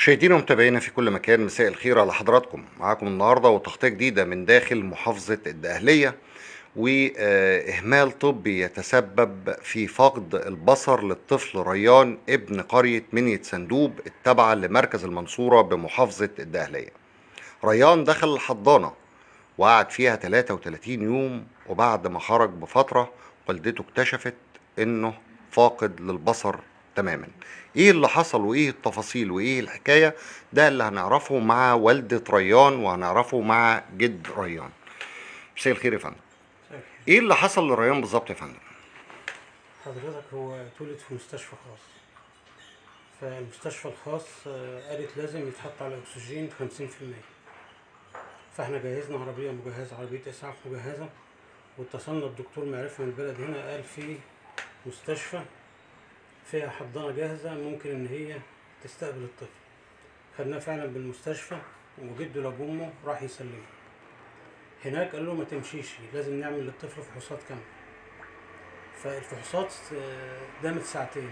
مشاهدينا ومتابعينا في كل مكان مساء الخير على حضراتكم معاكم النهارده وتغطيه جديده من داخل محافظه الدقهليه واهمال طبي يتسبب في فقد البصر للطفل ريان ابن قريه منية صندوب التابعه لمركز المنصوره بمحافظه الدقهليه ريان دخل الحضانه وقعد فيها 33 يوم وبعد ما خرج بفتره والدته اكتشفت انه فاقد للبصر تماما ايه اللي حصل وايه التفاصيل وايه الحكايه ده اللي هنعرفه مع والده ريان وهنعرفه مع جد ريان مساء الخير يا فندم ايه اللي حصل لريان بالظبط يا فندم حضرتك هو اتولد في مستشفى خاص فالمستشفى الخاص آه، قالت لازم يتحط على اكسجين 50% فاحنا جهزنا عربية مجهزة عربية اسعاف مجهزة واتصلنا بدكتور معرفة من البلد هنا قال في مستشفى فيها حضانة جاهزة ممكن ان هي تستقبل الطفل خدناه فعلا بالمستشفى وجده لابو امه راح يسلمه هناك قال له ما تمشيش لازم نعمل للطفل فحوصات كاملة فالفحوصات آه، دامت ساعتين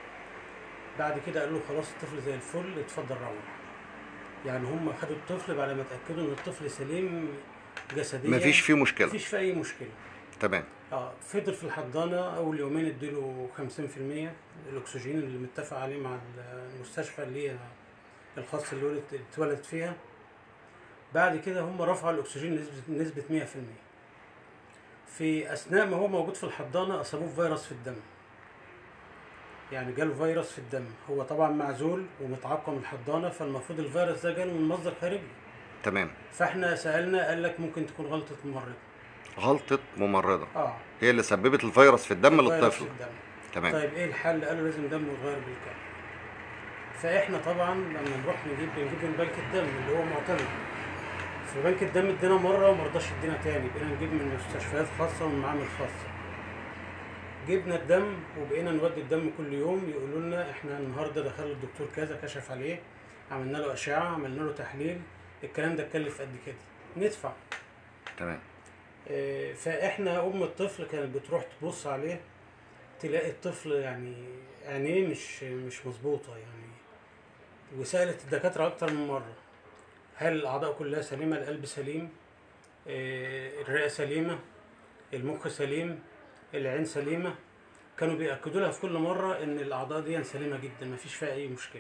بعد كده قال له خلاص الطفل زي الفل اتفضل روح يعني هم خدوا الطفل بعد ما اتاكدوا ان الطفل سليم جسديا مفيش فيه مشكله مفيش في اي مشكله تمام اه فضل في الحضانه اول يومين اديله 50% الاكسجين اللي متفق عليه مع المستشفى اللي هي الخاص اللي ولد اتولد فيها بعد كده هم رفعوا الاكسجين نسبه نسبه 100% في اثناء ما هو موجود في الحضانه اصابوه فيروس في الدم يعني جاله فيروس في الدم هو طبعا معزول ومتعقم من الحضانه فالمفروض الفيروس ده جاله من مصدر خارجي تمام فاحنا سالنا قال لك ممكن تكون غلطه ممرض غلطه ممرضه اه هي اللي سببت الفيروس في الدم فيروس للطفل في الدم تمام طيب ايه الحل قالوا لازم دمه يتغير بالكامل فاحنا طبعا لما نروح نجيب بنجيب من بنك الدم اللي هو معتمد في بنك الدم ادينا مره وما رضاش يدينا تاني بقينا نجيب من مستشفيات خاصه ومن معامل خاصه جبنا الدم وبقينا نودي الدم كل يوم يقولوا لنا احنا النهارده دخل الدكتور كذا كشف عليه عملنا له اشعه عملنا له تحليل الكلام ده اتكلف قد كده ندفع تمام آه، فاحنا ام الطفل كانت بتروح تبص عليه تلاقي الطفل يعني عينيه مش مش مظبوطه يعني وسالت الدكاتره اكتر من مره هل الاعضاء كلها سليمه القلب سليم آه، الرئه سليمه المخ سليم العين سليمه كانوا بياكدوا لها في كل مره ان الاعضاء دي سليمه جدا ما فيش فيها اي مشكله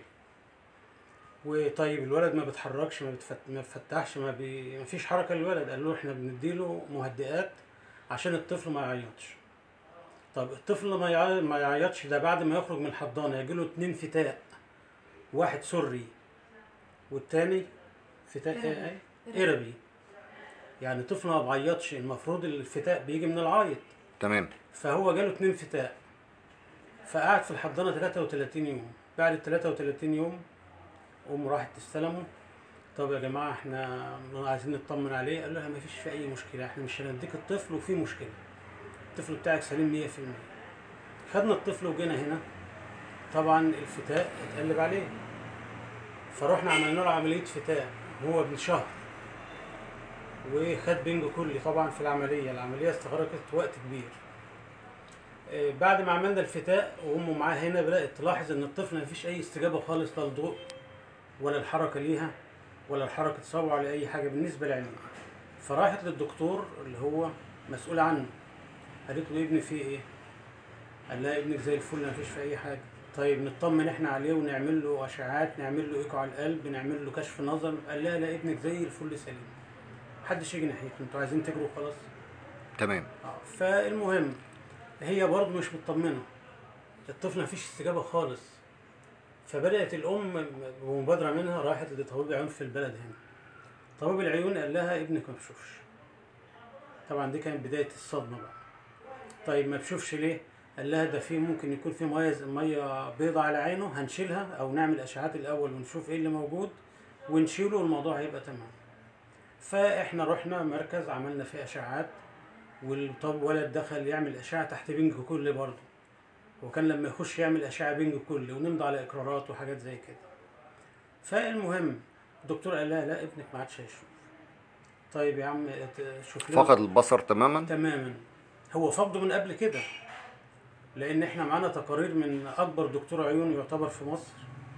وطيب الولد ما بيتحركش ما بتفت... ما بيفتحش ما, بي... ما فيش حركه للولد قال له احنا بنديله مهدئات عشان الطفل ما يعيطش طب الطفل ما يعي... ما يعيطش ده بعد ما يخرج من الحضانه يجي له اتنين فتاء واحد سري والتاني فتاء ايه ايه اربي يعني طفل ما بيعيطش المفروض الفتاء بيجي من العيط تمام فهو جاله اتنين فتاء فقعد في الحضانه 33 يوم بعد ال 33 يوم امه راحت تستلمه طب يا جماعه احنا عايزين نطمن عليه قال لها ما فيش في اي مشكله احنا مش هنديك الطفل وفي مشكله الطفل بتاعك سليم 100% خدنا الطفل وجينا هنا طبعا الفتاء اتقلب عليه فروحنا عملنا له عمليه فتاء وهو ابن شهر وخد بنج كلي طبعا في العمليه العمليه استغرقت وقت كبير آه، بعد ما عملنا الفتاء وامه معاه هنا بدات تلاحظ ان الطفل مفيش اي استجابه خالص لا للضوء ولا الحركه ليها ولا الحركه صبعه ولا اي حاجه بالنسبه لعينيه فراحت للدكتور اللي هو مسؤول عنه قالت له ابني فيه ايه قال لها ابنك زي الفل مفيش في اي حاجه طيب نطمن احنا عليه ونعمل له اشعاعات نعمل له ايكو على القلب نعمل له كشف نظر قال لها لا ابنك زي الفل سليم محدش يجي ناحيته انتوا عايزين تجروا خلاص تمام آه، فالمهم هي برضه مش مطمنه الطفل مفيش استجابه خالص فبدات الام بمبادره منها راحت لطبيب عيون في البلد هنا طبيب العيون قال لها ابنك ما بيشوفش طبعا دي كانت بدايه الصدمه بقى طيب ما بيشوفش ليه قال لها ده في ممكن يكون في ميه ميه بيضة على عينه هنشيلها او نعمل اشعات الاول ونشوف ايه اللي موجود ونشيله والموضوع هيبقى تمام فاحنا رحنا مركز عملنا فيه اشعات والطب ولد دخل يعمل اشعه تحت بنج كلي برضه وكان لما يخش يعمل اشعه بنج كلي ونمضي على اقرارات وحاجات زي كده فالمهم الدكتور قال لها لا ابنك ما عادش هيشوف طيب يا عم ت- شوف لنا فقد البصر تماما تماما هو فقده من قبل كده لان احنا معانا تقارير من اكبر دكتور عيون يعتبر في مصر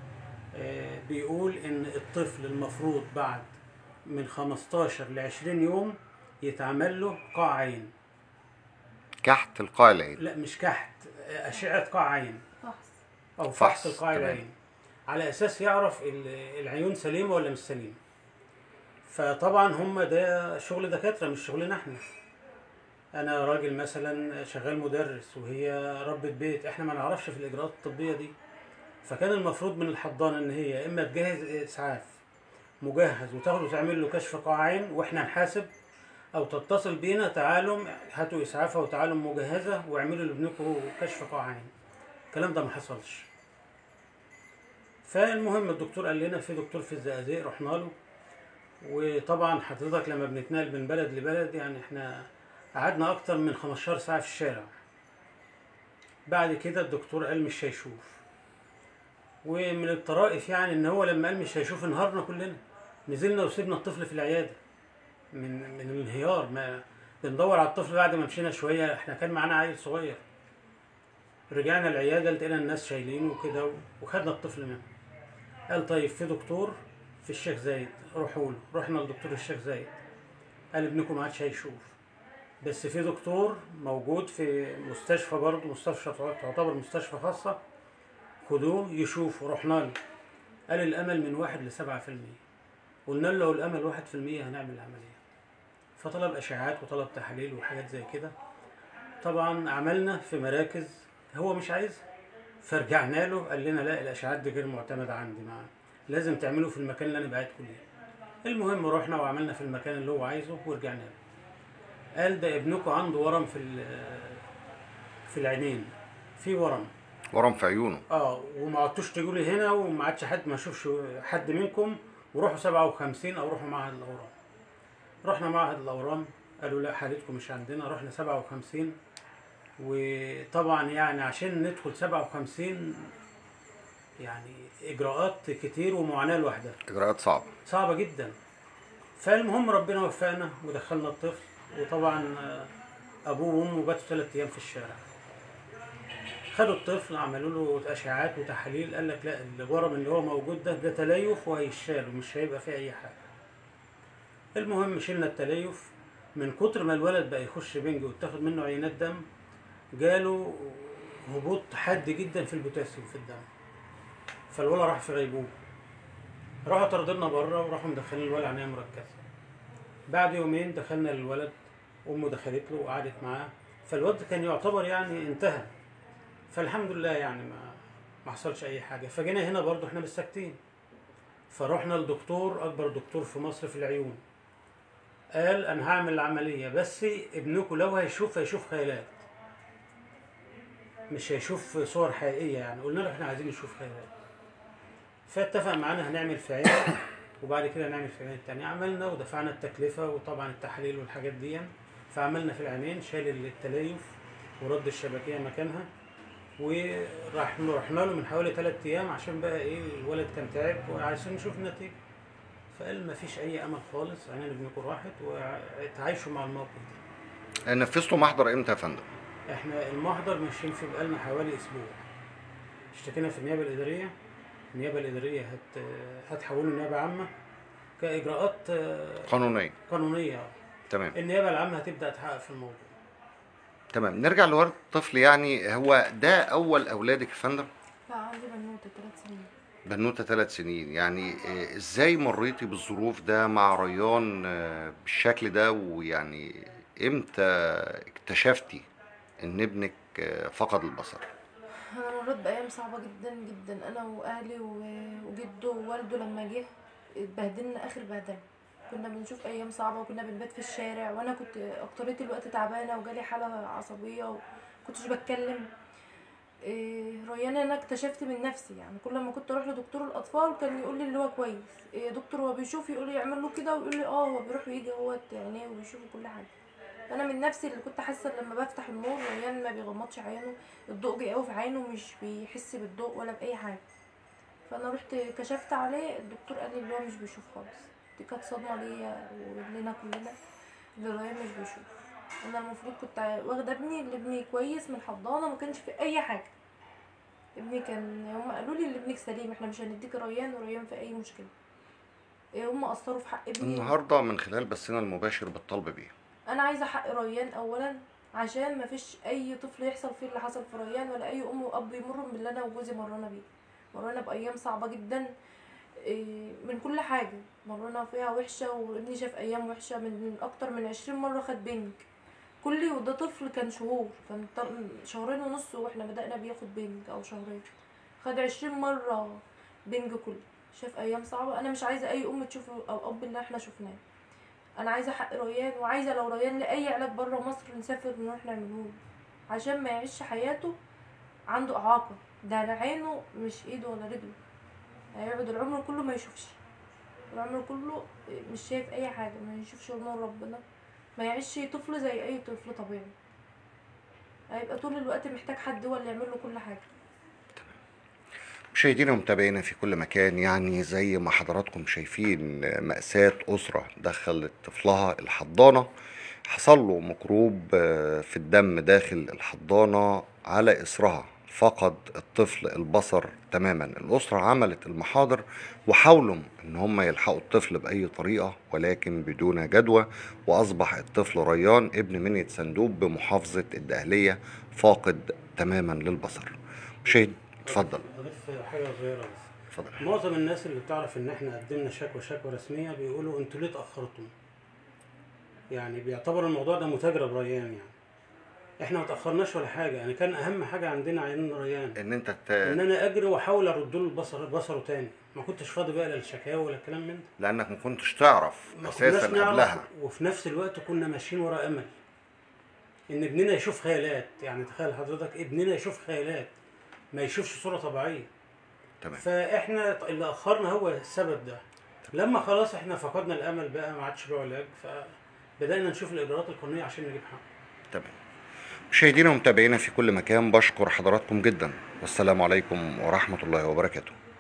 آه، بيقول ان الطفل المفروض بعد من 15 ل 20 يوم يتعمل له قاع عين كحت القاع العين لا مش كحت آه، اشعه قاع عين فحص او فحص، فحص القاع تمام. العين على اساس يعرف ال- العيون سليمه ولا مش سليمه فطبعا هم ده شغل دكاتره مش شغلنا احنا انا راجل مثلا شغال مدرس وهي ربة بيت احنا ما نعرفش في الاجراءات الطبيه دي فكان المفروض من الحضانه ان هي يا اما تجهز اسعاف مجهز وتاخده تعمل له كشف قاع عين واحنا نحاسب او تتصل بينا تعالوا هاتوا اسعافها وتعالوا مجهزه واعملوا لابنكم كشف قاع عين الكلام ده ما حصلش فالمهم الدكتور قال لنا في دكتور في الزقازيق رحنا له وطبعا حضرتك لما بنتنقل من بلد لبلد يعني احنا قعدنا اكتر من 15 ساعه في الشارع بعد كده الدكتور قال مش هيشوف ومن الطرائف يعني ان هو لما قال مش هيشوف انهارنا كلنا نزلنا وسيبنا الطفل في العياده من من الانهيار ما بندور على الطفل بعد ما مشينا شويه احنا كان معانا عيل صغير رجعنا العياده لقينا الناس شايلينه وكده وخدنا الطفل منه قال طيب في دكتور في الشيخ زايد روحوا له رحنا لدكتور الشيخ زايد قال ابنكم ما عادش هيشوف بس في دكتور موجود في مستشفى برضه مستشفى تعتبر مستشفى خاصة خدوه يشوفوا رحنا له قال الأمل من واحد لسبعة في المية قلنا له لو الأمل واحد في المية هنعمل العملية فطلب أشعاعات وطلب تحاليل وحاجات زي كده طبعا عملنا في مراكز هو مش عايزها فرجعنا له قال لنا لا الاشعاعات دي غير معتمده عندي معاه لازم تعمله في المكان اللي انا بعتكم ليه المهم رحنا وعملنا في المكان اللي هو عايزه ورجعنا له قال ده ابنكم عنده ورم في ال- في العينين في ورم ورم في عيونه اه وما عدتوش تجوا لي هنا وما عادش حد ما اشوفش حد منكم وروحوا 57 او روحوا معهد الاورام رحنا معهد الاورام قالوا لا حالتكم مش عندنا رحنا 57 وطبعا يعني عشان ندخل 57 يعني اجراءات كتير ومعاناه لوحدها اجراءات صعبه صعبه جدا فالمهم ربنا وفقنا ودخلنا الطفل وطبعا آه، ابوه وامه باتوا ثلاث ايام في الشارع خدوا الطفل عملوا له اشعاعات وتحاليل قال لك لا الورم اللي هو موجود ده ده تليف وهيشال ومش هيبقى فيه اي حاجه المهم شلنا التليف من كتر ما الولد بقى يخش بنج وتاخد منه عينات دم جاله هبوط حاد جدا في البوتاسيوم في الدم فالولد راح في غيبوبه راحوا طردنا بره وراحوا مدخلين الولد عنايه مركزه بعد يومين دخلنا للولد امه دخلت له وقعدت معاه فالولد كان يعتبر يعني انتهى فالحمد لله يعني ما ما حصلش اي حاجه فجينا هنا برضو احنا مش ساكتين فروحنا لدكتور اكبر دكتور في مصر في العيون قال انا هعمل العمليه بس ابنكم لو هيشوف هيشوف خيالات مش هيشوف صور حقيقيه يعني قلنا له احنا عايزين نشوف خيالات فاتفق معانا هنعمل في عين وبعد كده هنعمل في العين التانية عملنا ودفعنا التكلفة وطبعا التحاليل والحاجات دي فعملنا في العينين شال التليف ورد الشبكية مكانها وراح رحنا له من حوالي ثلاث أيام عشان بقى إيه الولد كان تعب وعايزين نشوف النتيجة فقال ما فيش أي أمل خالص عينين ابنكم راحت وتعايشوا مع الموقف ده نفذتوا محضر امتى يا فندم احنا المحضر ماشيين فيه بقالنا حوالي اسبوع اشتكينا في النيابه الاداريه النيابه الاداريه هت هتحوله نيابه عامه كاجراءات آه، قانونيا قانونيه تمام النيابه العامه هتبدا تحقق في الموضوع تمام نرجع لورد الطفل يعني هو ده اول اولادك يا فندم لا عندي بنوتة ثلاث سنين بنوته ثلاث سنين يعني آه، ازاي مريتي بالظروف ده مع ريان آه، بالشكل ده ويعني امتى اكتشفتي ان ابنك آه، فقد البصر انا مريت بايام صعبه جدا جدا انا واهلي و- وجده ووالده لما جه اتبهدلنا اخر بهدله كنا بنشوف ايام صعبه وكنا بنبات في الشارع وانا كنت اكترية الوقت تعبانه وجالي حاله عصبيه وكنتش بتكلم إيه ريان انا اكتشفت من نفسي يعني كل ما كنت اروح لدكتور الاطفال كان يقول لي اللي هو كويس إيه دكتور هو بيشوف يقول لي يعمل له كده ويقول لي اه هو بيروح ويجي هو عينيه وبيشوف كل حاجه انا من نفسي اللي كنت حاسه لما بفتح النور ريان ما بيغمضش عينه الضوء جاي قوي في عينه مش بيحس بالضوء ولا باي حاجه فانا رحت كشفت عليه الدكتور قال لي اللي هو مش بيشوف خالص دي كانت صدمه ليا ولنا كلنا اللي ريان مش بيشوف انا المفروض كنت واخده ابني اللي ابني كويس من الحضانه ما كانش في اي حاجه ابني كان هم قالوا لي ان ابنك سليم احنا مش هنديك ريان وريان في اي مشكله إيه، هم قصروا في حق ابني النهارده من خلال بثنا المباشر بالطلب بيه انا عايزه حق ريان اولا عشان ما فيش اي طفل يحصل فيه اللي حصل في ريان ولا اي ام واب يمروا باللي انا وجوزي مرينا بيه مرينا بايام صعبه جدا إيه، من كل حاجه مرينا فيها وحشه وابني شاف ايام وحشه من اكتر من عشرين مره خد بنج كل وده طفل كان شهور كان ط- شهرين ونص واحنا بدأنا بياخد بنج او شهرين خد عشرين مرة بنج كل شاف ايام صعبة انا مش عايزة اي ام تشوف او اب اللي احنا شفناه انا عايزة حق ريان وعايزة لو ريان لأي علاج بره مصر نسافر نروح نعمله له عشان ما يعيش حياته عنده اعاقة ده لا عينه مش ايده ولا رجله هيقعد العمر كله ما يشوفش العمر كله مش شايف اي حاجة ما يشوفش نور ربنا ما يعيش طفل زي اي طفل طبيعي هيبقى طول الوقت محتاج حد هو اللي يعمل له كل حاجه مشاهدينا ومتابعينا في كل مكان يعني زي ما حضراتكم شايفين مأساة أسرة دخلت طفلها الحضانة حصل له ميكروب آه، في الدم داخل الحضانة على إثرها فقد الطفل البصر تماما الأسرة عملت المحاضر وحاولوا إن هم يلحقوا الطفل بأي طريقة ولكن بدون جدوى وأصبح الطفل ريان ابن منية صندوق بمحافظة الدقهلية فاقد تماما للبصر مشاهد اتفضل اضيف حاجه صغيره بس اتفضل معظم الناس اللي بتعرف ان احنا قدمنا شكوى شكوى رسميه بيقولوا انتوا ليه اتاخرتم يعني بيعتبر الموضوع ده متجرب ريان يعني احنا ما تاخرناش ولا حاجه يعني كان اهم حاجه عندنا عيان ريان ان انت ت... ان انا اجري واحاول ارد له البصر بصره تاني ما كنتش فاضي بقى لا للشكاوى ولا الكلام من ده لانك ما كنتش تعرف ما اساسا كناش نعرف قبلها وفي نفس الوقت كنا ماشيين ورا امل ان ابننا يشوف خيالات يعني تخيل حضرتك ابننا يشوف خيالات ما يشوفش صوره طبيعيه تمام فاحنا اللي اخرنا هو السبب ده لما خلاص احنا فقدنا الامل بقى ما عادش له علاج فبدانا نشوف الاجراءات القانونيه عشان نجيب حقه تمام مشاهدينا ومتابعينا في كل مكان بشكر حضراتكم جدا والسلام عليكم ورحمه الله وبركاته